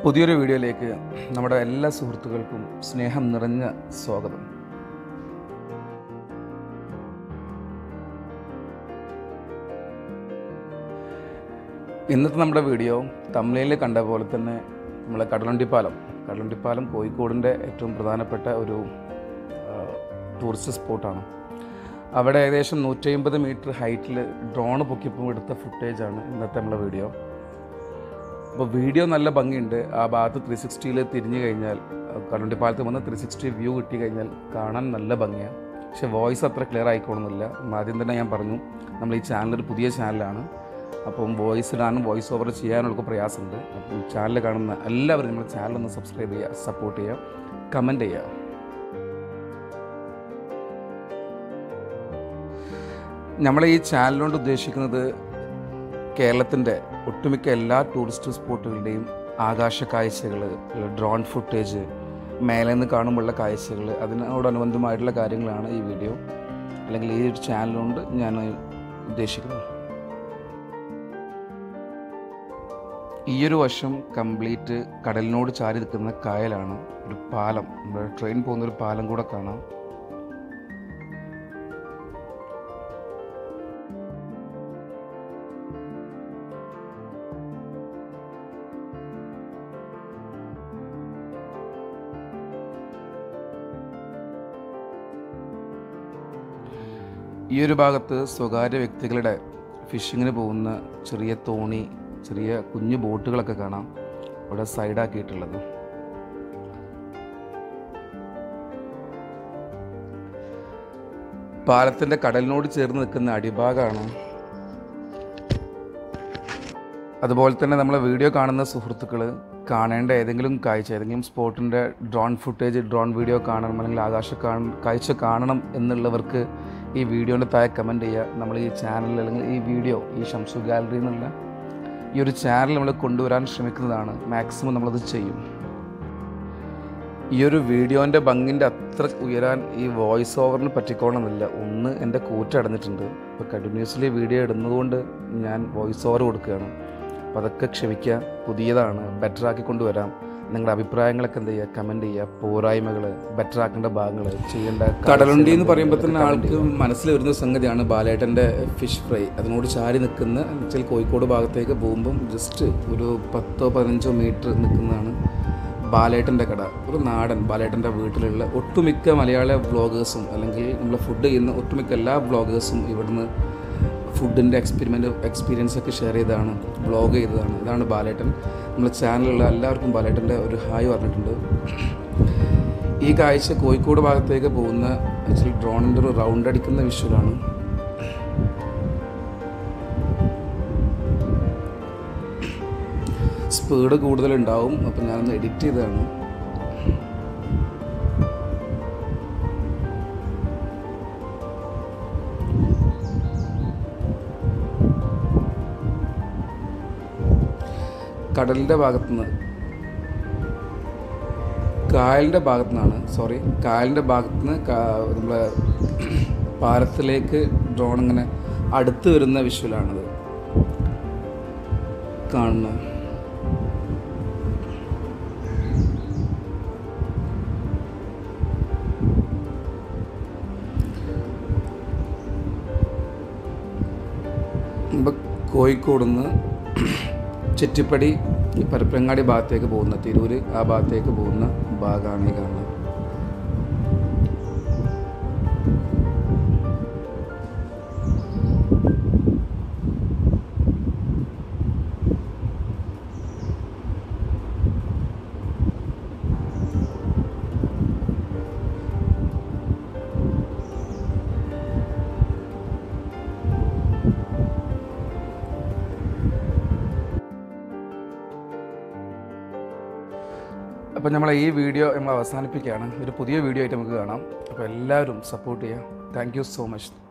പുതിയൊരു വീഡിയോയിലേക്ക് നമ്മുടെ എല്ലാ സുഹൃത്തുക്കൾക്കും സ്നേഹം നിറഞ്ഞ സ്വാഗതം ഇന്നത്തെ നമ്മുടെ വീഡിയോ തമിഴിൽ കണ്ട പോലെ തന്നെ നമ്മളെ കടലുണ്ടിപ്പാലം കടലുണ്ടിപ്പാലം കോഴിക്കോടിൻ്റെ ഏറ്റവും പ്രധാനപ്പെട്ട ഒരു ആ, ടൂറിസ്റ്റ് സ്പോട്ടാണ് അവിടെ ഏകദേശം നൂറ്റി മീറ്റർ ഹൈറ്റിൽ ഡ്രോൺ പൊക്കിയപ്പോൾ എടുത്ത ഫുട്ടേജാണ് ഇന്നത്തെ നമ്മളെ വീഡിയോ അപ്പോൾ വീഡിയോ നല്ല ഭംഗിയുണ്ട് ആ ഭാഗത്ത് ത്രീ സിക്സ്റ്റിയിൽ തിരിഞ്ഞു കഴിഞ്ഞാൽ കടലുണ്ടിപ്പാലത്ത് വന്ന് ത്രീ സിക്സ്റ്റി വ്യൂ കിട്ടി കഴിഞ്ഞാൽ കാണാൻ നല്ല ഭംഗിയാണ് പക്ഷേ വോയിസ് അത്ര ക്ലിയർ ആയിക്കോണമെന്നില്ല ആദ്യം തന്നെ ഞാൻ പറഞ്ഞു നമ്മൾ ഈ ചാനൽ ഒരു പുതിയ ചാനലാണ് അപ്പം വോയിസ് ഇടാനും വോയിസ് ഓവർ ചെയ്യാനുള്ള പ്രയാസമുണ്ട് അപ്പം ചാനൽ കാണുന്ന എല്ലാവരും നമ്മുടെ ചാനൽ ഒന്ന് സബ്സ്ക്രൈബ് ചെയ്യുക സപ്പോർട്ട് ചെയ്യുക കമൻറ്റ് ചെയ്യുക നമ്മളെ ഈ ചാനലുകൊണ്ട് ഉദ്ദേശിക്കുന്നത് കേരളത്തിൻ്റെ ഒട്ടുമിക്ക എല്ലാ ടൂറിസ്റ്റ് സ്പോട്ടുകളുടെയും ആകാശ കാഴ്ചകൾ ഡ്രോൺ ഫുട്ടേജ് മേലെ നിന്ന് കാണുമ്പോഴുള്ള കാഴ്ചകൾ അതിനോടനുബന്ധമായിട്ടുള്ള കാര്യങ്ങളാണ് ഈ വീഡിയോ അല്ലെങ്കിൽ ഈ ഒരു ചാനലുകൊണ്ട് ഞാൻ ഉദ്ദേശിക്കുന്നത് ഈ ഒരു വശം കംപ്ലീറ്റ് കടലിനോട് ചാരി നിൽക്കുന്ന കായലാണ് ഒരു പാലം നമ്മുടെ ട്രെയിൻ പോകുന്ന ഒരു പാലം കൂടെ കാണാം ഈ ഒരു ഭാഗത്ത് സ്വകാര്യ വ്യക്തികളുടെ ഫിഷിങ്ങിന് പോകുന്ന ചെറിയ തോണി ചെറിയ കുഞ്ഞു ബോട്ടുകളൊക്കെ കാണാം അവിടെ സൈഡാക്കിയിട്ടുള്ളത് പാലത്തിൻ്റെ കടലിനോട് ചേർന്ന് നിൽക്കുന്ന അടിഭാഗമാണ് അതുപോലെ തന്നെ നമ്മളെ വീഡിയോ കാണുന്ന സുഹൃത്തുക്കൾ കാണേണ്ട ഏതെങ്കിലും കാഴ്ച ഏതെങ്കിലും സ്പോട്ടിൻ്റെ ഡ്രോൺ ഫുട്ടേജ് ഡ്രോൺ വീഡിയോ കാണണം അല്ലെങ്കിൽ ആകാശ കാണ കാഴ്ച കാണണം എന്നുള്ളവർക്ക് ഈ വീഡിയോൻ്റെ താഴെ കമൻറ്റ് ചെയ്യുക നമ്മൾ ഈ ചാനൽ അല്ലെങ്കിൽ ഈ വീഡിയോ ഈ ഷംസു ഗാലറി എന്നുള്ള ഈ ഒരു ചാനൽ നമ്മൾ കൊണ്ടുവരാൻ ശ്രമിക്കുന്നതാണ് മാക്സിമം നമ്മളത് ചെയ്യും ഈ ഒരു വീഡിയോൻ്റെ ഭംഗിൻ്റെ അത്ര ഉയരാൻ ഈ വോയിസ് ഓവറിന് പറ്റിക്കോണമെന്നില്ല ഒന്ന് എൻ്റെ കൂറ്റടഞ്ഞിട്ടുണ്ട് ഇപ്പോൾ കണ്ടിന്യൂസ്ലി വീഡിയോ ഇടുന്നതുകൊണ്ട് ഞാൻ വോയിസ് ഓവർ കൊടുക്കുകയാണ് അപ്പോൾ അതൊക്കെ ക്ഷമിക്കുക പുതിയതാണ് ബെറ്റർ ആക്കി കൊണ്ടുവരാം നിങ്ങളുടെ അഭിപ്രായങ്ങളൊക്കെ എന്ത് ചെയ്യുക കമൻറ്റ് ചെയ്യുക പോരായ്മകൾ ബെറ്റർ ആക്കേണ്ട ഭാഗങ്ങൾ ചെയ്യേണ്ട കടലുണ്ടി എന്ന് പറയുമ്പോൾ തന്നെ ആൾക്ക് മനസ്സിൽ വരുന്ന സംഗതിയാണ് ബാലേട്ടൻ്റെ ഫിഷ് ഫ്രൈ അതിനോട് ചാരി നിൽക്കുന്ന എന്നുവെച്ചാൽ കോഴിക്കോട് ഭാഗത്തേക്ക് പോകുമ്പം ജസ്റ്റ് ഒരു പത്തോ പതിനഞ്ചോ മീറ്റർ നിൽക്കുന്നതാണ് ബാലേട്ടൻ്റെ കട ഒരു നാടൻ ബാലേട്ടൻ്റെ വീട്ടിലുള്ള ഒട്ടുമിക്ക മലയാള വ്ളോഗേഴ്സും അല്ലെങ്കിൽ നമ്മൾ ഫുഡ് ചെയ്യുന്ന ഒട്ടുമിക്ക എല്ലാ വ്ളോഗേഴ്സും ഇവിടുന്ന് ഫുഡിൻ്റെ എക്സ്പെരിമെൻ്റ് എക്സ്പീരിയൻസ് ഒക്കെ ഷെയർ ചെയ്തതാണ് വ്ളോഗ് ചെയ്തതാണ് ഇതാണ് ബാലേട്ടൻ നമ്മുടെ ചാനലിലുള്ള എല്ലാവർക്കും ബാലേട്ടൻ്റെ ഒരു ഹായ് പറഞ്ഞിട്ടുണ്ട് ഈ കാഴ്ച കോഴിക്കോട് ഭാഗത്തേക്ക് പോകുന്ന ആക്ച്വലി ഡ്രോണിൻ്റെ ഒരു റൗണ്ട് അടിക്കുന്ന വിഷ്വലാണ് സ്പീഡ് കൂടുതലുണ്ടാവും അപ്പം ഞാനൊന്ന് എഡിറ്റ് ചെയ്തതാണ് കടലിൻ്റെ ഭാഗത്തുനിന്ന് കായലിൻ്റെ ഭാഗത്തു നിന്നാണ് സോറി കായലിൻ്റെ ഭാഗത്തുനിന്ന് നമ്മളെ പാലത്തിലേക്ക് ഡ്രോൺ ഇങ്ങനെ അടുത്ത് വരുന്ന വിഷ്വലാണിത് കാണുന്നത് ഇപ്പം കോഴിക്കോട് നിന്ന് ചെറ്റിപ്പടി ഈ പരപ്പനങ്ങാടി ഭാഗത്തേക്ക് പോകുന്ന തിരൂര് ആ ഭാഗത്തേക്ക് പോകുന്ന ഭാഗമാണ് ഈ കാണുന്നത് അപ്പോൾ നമ്മൾ ഈ വീഡിയോ നമ്മൾ അവസാനിപ്പിക്കുകയാണ് ഒരു പുതിയ വീഡിയോ ആയിട്ട് നമുക്ക് കാണാം അപ്പോൾ എല്ലാവരും സപ്പോർട്ട് ചെയ്യുക താങ്ക് യു സോ മച്ച്